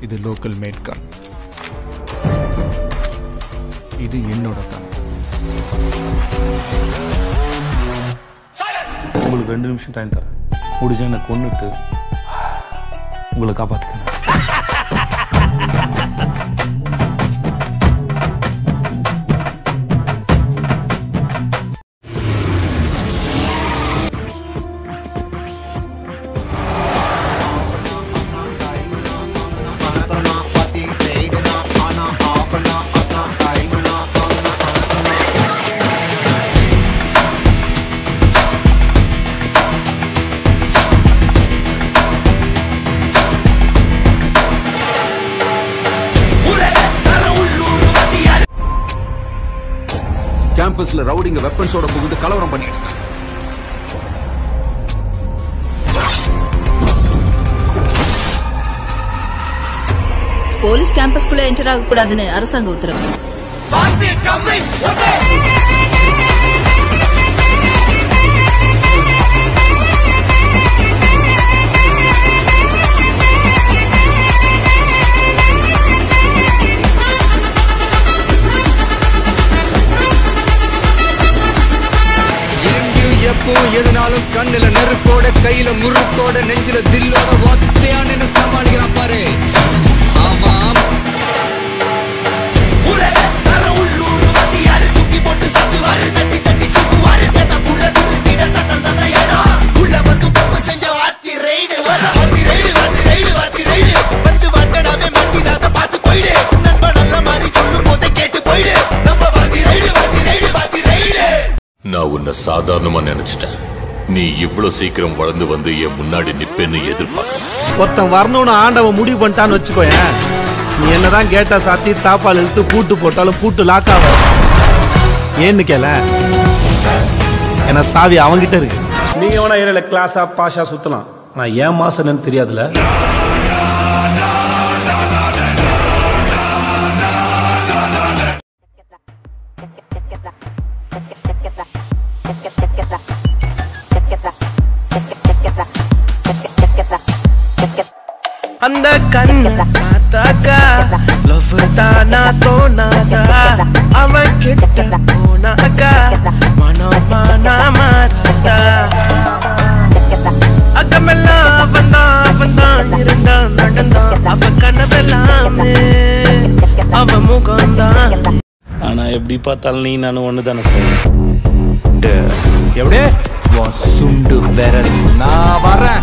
இது local mat கன் இது என்னோட கன் உங்களுக்கு ரெண்டு நிமிஷம் டைம் தரேன் முடிஞ்சா என்னை கொன்னுட்டு உங்களை காப்பாத்துக்கணும் கேம்பஸ்ல ரவுடிங்க வெப்பன்ஸோட புகுந்து கலவரம் பண்ணிட்டு இருக்காங்க போலீஸ் கேம்பஸ்குள்ள என்டர் ஆக கூடாதுன்னு அரசாங்க உத்தரவு எங்கேயும் எப்போ எதுனாலும் கண்ணுல நெருப்போட கையில முறுக்கோட நெஞ்சில தில்லோட ஒத்தையான சமாளிக்கிறான் பாரு ஆமாம் நான் உன்னை சாதாரணமா நினைச்சிட்டேன் நீ இவ்வளவு சீக்கிரம் வளர்ந்து வந்து என் முன்னாடி நிப்பேன்னு எதிர்பார்க்கல ஒருத்தன் வரணும்னு ஆண்டவன் முடிவு பண்ணிட்டான்னு வச்சுக்கோயேன் நீ என்னதான் கேட்டா சாத்தி தாப்பால் இழுத்து பூட்டு போட்டாலும் பூட்டு லாக் ஆகும் ஏன்னு கேள ஏன்னா சாவி அவங்கிட்ட இருக்கு நீங்க வேணா ஏரியால கிளாஸா பாஷா சுத்தலாம் ஆனா ஏன் மாசம் என்னன்னு தெரியாதுல அந்த கண்ண பார்த்தாக்கா லவ் தானா தோணாதா அவன் கிட்ட போனாக்கா மனமானா மாறாதா அக்கமெல்லாம் அவன் தான் அவன் தான் இருந்தான் நடந்தான் அவ கனவெல்லாமே அவ முகம்தான் ஆனா எப்படி பார்த்தாலும் நீ நானும் ஒண்ணு தானே சார் எப்படியே உன் சுண்டு விரல் நான் வரேன்